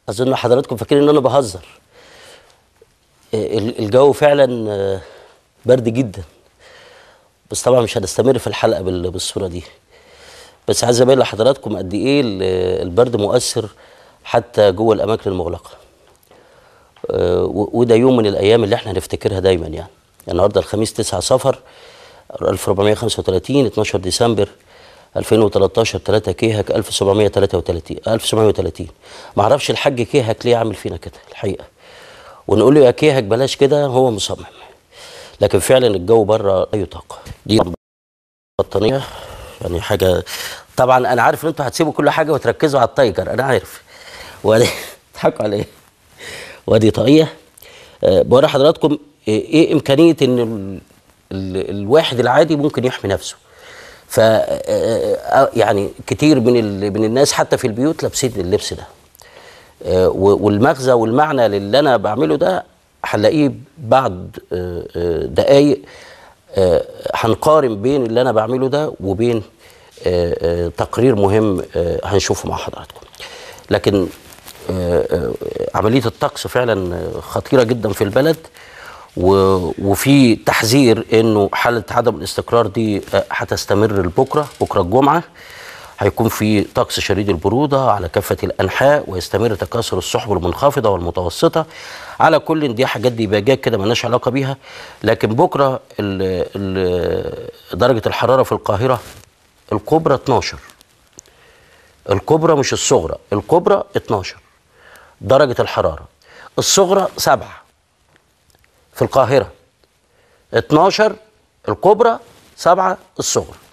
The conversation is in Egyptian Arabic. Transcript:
اظن حضراتكم فاكرين ان انا بهزر ال- الجو فعلا آه، برد جدا بس طبعا مش هنستمر في الحلقه بال- بالصوره دي بس عايز ابين لحضراتكم قد ايه ال- البرد مؤثر حتى جوه الاماكن المغلقه آه، و- وده يوم من الايام اللي احنا هنفتكرها دايما يعني يعني النهارده الخميس 9 صفر 1435 12 ديسمبر 2013 3 كيهك 1733 1730 ما اعرفش الحاج كيهك ليه عامل فينا كده الحقيقه ونقول له يا كيهك بلاش كده هو مصمم لكن فعلا الجو بره لا يطاق دي بطانيه يعني حاجه طبعا انا عارف ان انتوا هتسيبوا كل حاجه وتركزوا على التايجر انا عارف وادي تضحكوا على ايه وادي طاقيه أه بوري حضراتكم ايه إيه امكانيه ان ال ال الواحد العادي ممكن يحمي نفسه ف آه، يعني كتير من ال- من الناس حتى في البيوت لابسين اللبس ده آه، و- والمغزى والمعنى للي انا بعمله ده هنلاقيه بعد آه، آه، دقايق آه، هنقارن بين اللي انا بعمله ده وبين آه، آه، تقرير مهم آه، هنشوفه مع حضراتكم لكن آه، آه، عمليه الطقس فعلا آه، خطيره جدا في البلد و- وفي تحذير انه حاله عدم الاستقرار دي آه، هتستمر لبكره بكره الجمعه هيكون في طقس شديد البروده على كافه الانحاء ويستمر تكاثر السحب المنخفضه والمتوسطه على كل دي حاجات دي باجات كده مالناش علاقه بيها لكن بكره ال ال درجه الحراره في القاهره الكبرى 12 الكبرى مش الصغرى الكبرى 12 درجه الحراره الصغرى 7 في القاهره 12 الكبرى 7 الصغرى